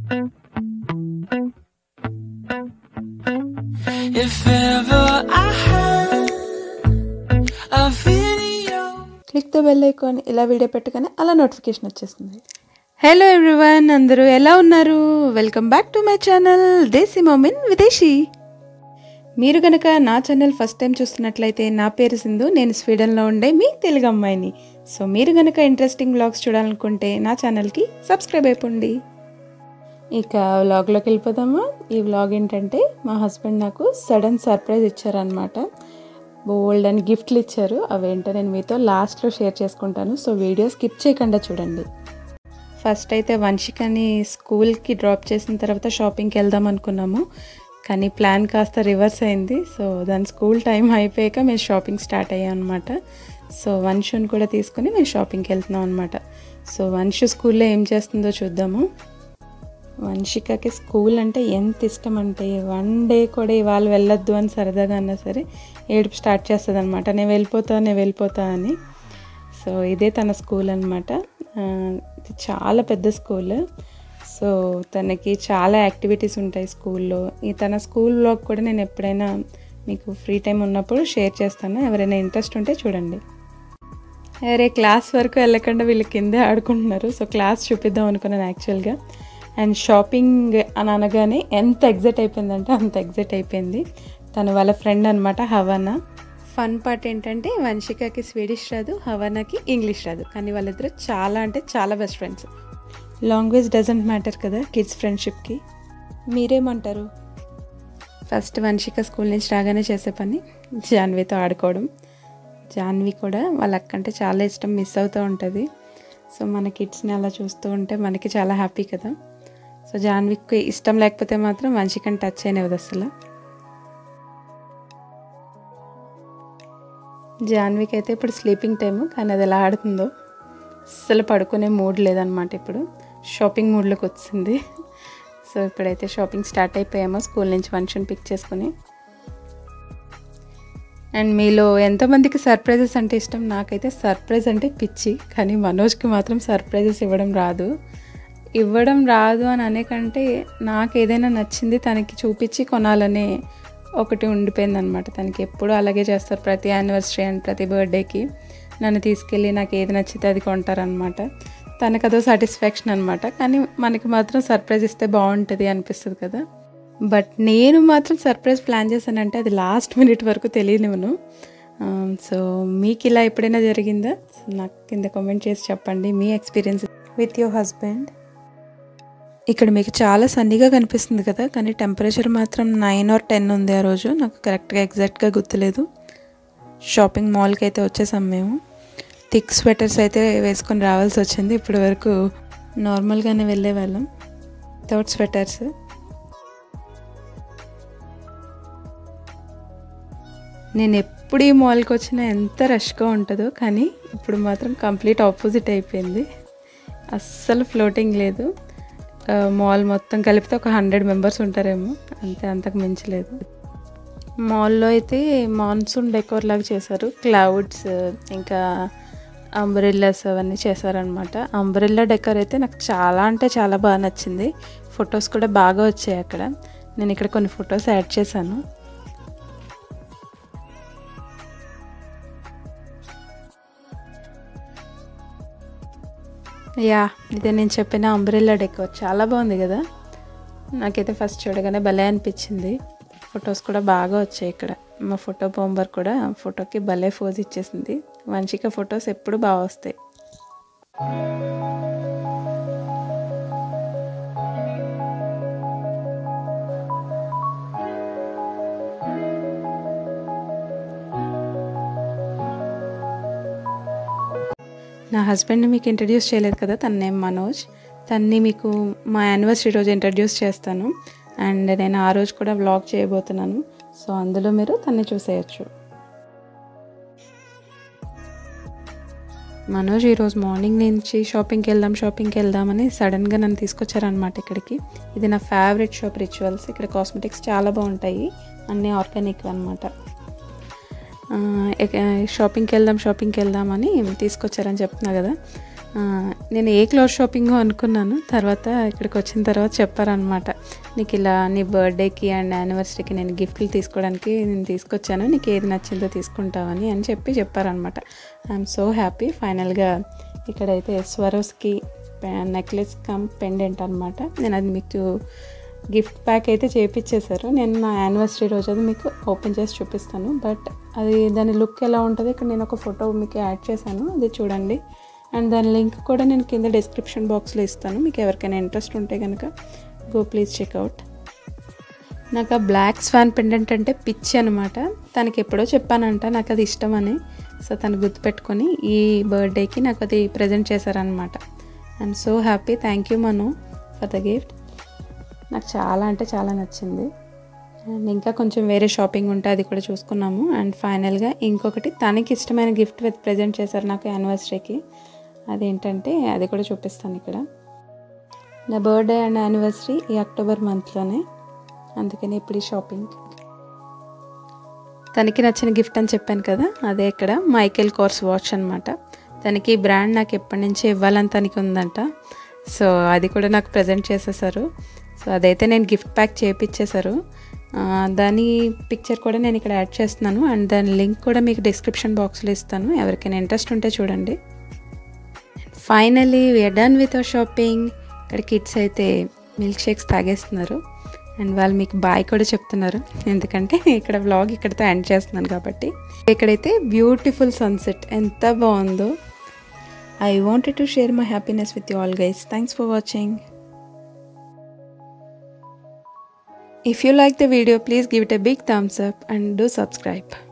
If ever I had a video. Click the bell icon ఇలా video పెట్టగానే అలా notification వచ్చేస్తుంది హలో ఎవ్రీవన్ అందరూ ఎలా ఉన్నారు welcome back to my channel Desi Momin Videshi మీరు కనుక నా ఛానల్ ఫస్ట్ టైం చూస్తున్నట్లయితే నా పేరు సింధు నేను స్వీడన్లో ఉండే మీ తెలుగు అమ్మాయిని సో మీరు కనుక ఇంట్రెస్టింగ్ వ్లాగ్స్ చూడాలనుకుంటే నా ఛానల్కి సబ్స్క్రైబ్ అయిపోండి ఇక వ్లాగ్లోకి వెళ్ళిపోదామా ఈ వ్లాగ్ ఏంటంటే మా హస్బెండ్ నాకు సడన్ సర్ప్రైజ్ ఇచ్చారనమాట బోల్డ్ అని గిఫ్ట్లు ఇచ్చారు అవేంటో నేను మీతో లాస్ట్లో షేర్ చేసుకుంటాను సో వీడియో స్కిప్ చేయకుండా చూడండి ఫస్ట్ అయితే వంశికని స్కూల్కి డ్రాప్ చేసిన తర్వాత షాపింగ్కి వెళ్దాం అనుకున్నాము కానీ ప్లాన్ కాస్త రివర్స్ అయింది సో దాని స్కూల్ టైం అయిపోయాక మేము షాపింగ్ స్టార్ట్ అయ్యాం అనమాట సో వంశుని కూడా తీసుకుని మేము షాపింగ్కి వెళ్తున్నాం అనమాట సో వంశు స్కూల్లో ఏం చేస్తుందో చూద్దాము వంశికకి స్కూల్ అంటే ఎంత ఇష్టం అంటే వన్ డే కూడా ఇవాళ వెళ్ళొద్దు అని సరదాగా అన్నా సరే ఏడుపు స్టార్ట్ చేస్తుంది అనమాట నేను వెళ్ళిపోతా నేను వెళ్ళిపోతా అని సో ఇదే తన స్కూల్ అనమాట ఇది చాలా పెద్ద స్కూల్ సో తనకి చాలా యాక్టివిటీస్ ఉంటాయి స్కూల్లో ఈ తన స్కూల్ బ్లాగ్ కూడా నేను ఎప్పుడైనా మీకు ఫ్రీ టైం ఉన్నప్పుడు షేర్ చేస్తాను ఎవరైనా ఇంట్రెస్ట్ ఉంటే చూడండి అరే క్లాస్ వరకు వెళ్ళకుండా వీళ్ళు కిందే ఆడుకుంటున్నారు సో క్లాస్ చూపిద్దాం అనుకున్నాను యాక్చువల్గా అండ్ షాపింగ్ అని అనగానే ఎంత ఎగ్జైట్ అయిపోయిందంటే అంత ఎగ్జైట్ అయిపోయింది తను వాళ్ళ ఫ్రెండ్ అనమాట హవనా ఫన్ పార్ట్ ఏంటంటే వంశికకి స్వీడిష్ రాదు హవనాకి ఇంగ్లీష్ రాదు కానీ వాళ్ళిద్దరు చాలా అంటే చాలా best friends language doesn't matter కదా కిడ్స్ ఫ్రెండ్షిప్కి మీరేమంటారు ఫస్ట్ వంశిక స్కూల్ నుంచి రాగానే చేసే పని జాన్వీతో ఆడుకోవడం జాన్వి కూడా వాళ్ళ అక్కంటే చాలా ఇష్టం మిస్ అవుతూ ఉంటుంది సో మన కిడ్స్ని అలా చూస్తూ ఉంటే మనకి చాలా హ్యాపీ కదా సో జాన్వికి ఇష్టం లేకపోతే మాత్రం వంశికని టచ్ అయినది అసలు జాన్వికి అయితే ఇప్పుడు స్లీపింగ్ టైము కానీ అది ఎలా ఆడుతుందో అస్సలు పడుకునే మూడ్ లేదనమాట ఇప్పుడు షాపింగ్ మూడ్లోకి వచ్చింది సో ఇప్పుడైతే షాపింగ్ స్టార్ట్ అయిపోయామో స్కూల్ నుంచి ఫంక్షన్ పిక్ చేసుకుని అండ్ మీలో ఎంతమందికి సర్ప్రైజెస్ అంటే ఇష్టం నాకైతే సర్ప్రైజ్ అంటే పిచ్చి కానీ మనోజ్కి మాత్రం సర్ప్రైజెస్ ఇవ్వడం రాదు ఇవ్వడం రాదు అని అనే కంటే నాకు ఏదైనా నచ్చింది తనకి చూపించి కొనాలనే ఒకటి ఉండిపోయింది అనమాట తనకి ఎప్పుడు అలాగే చేస్తారు ప్రతి యానివర్సరీ అండ్ ప్రతి బర్త్డేకి నన్ను తీసుకెళ్ళి నాకు ఏది నచ్చితే అది కొంటారనమాట తనకు అదో సాటిస్ఫాక్షన్ అనమాట కానీ మనకి మాత్రం సర్ప్రైజ్ ఇస్తే బాగుంటుంది అనిపిస్తుంది కదా బట్ నేను మాత్రం సర్ప్రైజ్ ప్లాన్ చేశానంటే అది లాస్ట్ మినిట్ వరకు తెలియనివ్వను సో మీకు ఇలా ఎప్పుడైనా జరిగిందా నాకు కింద కామెంట్ చేసి చెప్పండి మీ ఎక్స్పీరియన్స్ విత్ యువర్ హస్బెండ్ ఇక్కడ మీకు చాలా సన్నీగా కనిపిస్తుంది కదా కానీ టెంపరేచర్ మాత్రం నైన్ ఆర్ టెన్ ఉంది ఆ రోజు నాకు కరెక్ట్గా ఎగ్జాక్ట్గా గుర్తులేదు షాపింగ్ మాల్కి అయితే వచ్చేసాం మేము థిక్ స్వెటర్స్ అయితే వేసుకొని రావాల్సి వచ్చింది ఇప్పటి వరకు నార్మల్గానే వెళ్ళే వాళ్ళం వితౌట్ స్వెటర్స్ నేను ఎప్పుడు ఈ మాల్కి వచ్చినా ఎంత రష్గా ఉంటుందో కానీ ఇప్పుడు మాత్రం కంప్లీట్ ఆపోజిట్ అయిపోయింది అస్సలు ఫ్లోటింగ్ లేదు మాల్ మొత్తం కలిపితే ఒక హండ్రెడ్ మెంబర్స్ ఉంటారేమో అంతే అంతకు మించలేదు మాల్లో అయితే మాన్సూన్ డెకోర్ లాగా చేశారు క్లౌడ్స్ ఇంకా అంబ్రెల్లాస్ అవన్నీ చేశారనమాట అంబ్రెల్లా డెకోర్ అయితే నాకు చాలా అంటే చాలా బాగా నచ్చింది ఫొటోస్ కూడా బాగా వచ్చాయి అక్కడ నేను ఇక్కడ కొన్ని ఫొటోస్ యాడ్ చేశాను యా ఇదే నేను చెప్పిన అంబ్రెల్లా డెకోర్ చాలా బాగుంది కదా నాకైతే ఫస్ట్ చూడగానే భలే అనిపించింది ఫొటోస్ కూడా బాగా వచ్చాయి ఇక్కడ మా ఫోటో బొంబర్ కూడా ఫోటోకి భలే ఫోజ్ ఇచ్చేసింది వంశిక ఫొటోస్ ఎప్పుడు బాగా వస్తాయి నా హస్బెండ్ని మీకు ఇంట్రడ్యూస్ చేయలేదు కదా తన నేమ్ మనోజ్ తన్ని మీకు మా యానివర్సరీ రోజు ఇంట్రడ్యూస్ చేస్తాను అండ్ నేను ఆ రోజు కూడా వ్లాగ్ చేయబోతున్నాను సో అందులో మీరు తన్ని చూసేయచ్చు మనోజ్ ఈరోజు మార్నింగ్ నుంచి షాపింగ్కి వెళ్దాం షాపింగ్కి వెళ్దామని సడన్గా నన్ను తీసుకొచ్చారనమాట ఇక్కడికి ఇది నా ఫేవరెట్ షాప్ రిచువల్స్ ఇక్కడ కాస్మెటిక్స్ చాలా బాగుంటాయి అన్నీ ఆర్గానిక్ అనమాట షాపింగ్కి వెళ్దాం షాపింగ్కి వెళ్దామని తీసుకొచ్చారని చెప్తున్నా కదా ఆ, నేను ఏ క్లాత్ షాపింగ్ అనుకున్నాను తర్వాత ఇక్కడికి వచ్చిన తర్వాత చెప్పారనమాట నీకు ఇలా నీ బర్త్డేకి అండ్ యానివర్సరీకి నేను గిఫ్ట్లు తీసుకోవడానికి నేను తీసుకొచ్చాను నీకు ఏది నచ్చిందో తీసుకుంటావని అని చెప్పి చెప్పారనమాట ఐఎమ్ సో హ్యాపీ ఫైనల్గా ఇక్కడైతే స్వరోస్కి నెక్లెస్ కమ్ పెండెంట్ అనమాట నేను అది మీకు గిఫ్ట్ ప్యాక్ అయితే చేపించేశారు నేను నా యానివర్సరీ రోజు అది మీకు ఓపెన్ చేసి చూపిస్తాను బట్ అది దాని లుక్ ఎలా ఉంటుంది ఇక్కడ నేను ఒక ఫోటో మీకు యాడ్ చేశాను అది చూడండి అండ్ దాని లింక్ కూడా నేను కింద డిస్క్రిప్షన్ బాక్స్లో ఇస్తాను మీకు ఎవరికైనా ఇంట్రెస్ట్ ఉంటే కనుక గో ప్లీజ్ చెక్అవుట్ నాకు ఆ బ్లాక్ స్వాన్ పెండెంట్ అంటే పిచ్చి అనమాట తనకి ఎప్పుడో చెప్పానంట నాకు అది ఇష్టం అని సో తను గుర్తుపెట్టుకొని ఈ బర్త్డేకి నాకు అది ప్రజెంట్ చేశారనమాట I'm so happy thank you Manu for the gift నాకు చాలా అంటే చాలా నచ్చింది అండ్ ఇంకా కొంచెం వేరే షాపింగ్ ఉంటే అది కూడా చూసుకున్నాము అండ్ ఫైనల్గా ఇంకొకటి తనకి ఇష్టమైన గిఫ్ట్ విత్ ప్రజెంట్ చేశారు నాకు యానివర్సరీకి అదేంటంటే అది కూడా చూపిస్తాను ఇక్కడ నా బర్త్డే అండ్ యానివర్సరీ ఈ అక్టోబర్ మంత్లోనే అందుకని ఇప్పుడు ఈ షాపింగ్ తనకి నచ్చిన గిఫ్ట్ అని చెప్పాను కదా అదే ఇక్కడ మైకేల్ కోర్స్ వాచ్ అనమాట తనకి ఈ బ్రాండ్ నాకు ఎప్పటి నుంచి ఇవ్వాలని తనకి ఉందంట సో అది కూడా నాకు ప్రజెంట్ చేసేసారు సో అదైతే నేను గిఫ్ట్ ప్యాక్ చేయించేశారు ఆ, దాని పిక్చర్ కూడా నేను ఇక్కడ యాడ్ చేస్తున్నాను అండ్ దాని లింక్ కూడా మీకు డిస్క్రిప్షన్ బాక్స్లో ఇస్తాను ఎవరికైనా ఇంట్రెస్ట్ ఉంటే చూడండి finally we are done with our shopping ఇక్కడ కిడ్స్ అయితే మిల్క్ షేక్స్ తాగేస్తున్నారు అండ్ వాళ్ళు మీకు బాయ్ కూడా చెప్తున్నారు ఎందుకంటే ఇక్కడ వ్లాగ్ ఇక్కడితో ఎండ్ చేస్తున్నాను కాబట్టి ఇక్కడైతే బ్యూటిఫుల్ సన్సెట్ ఎంత బాగుందో I wanted to share my happiness with you all guys thanks for watching If you like the video, please give it a big thumbs up and do subscribe.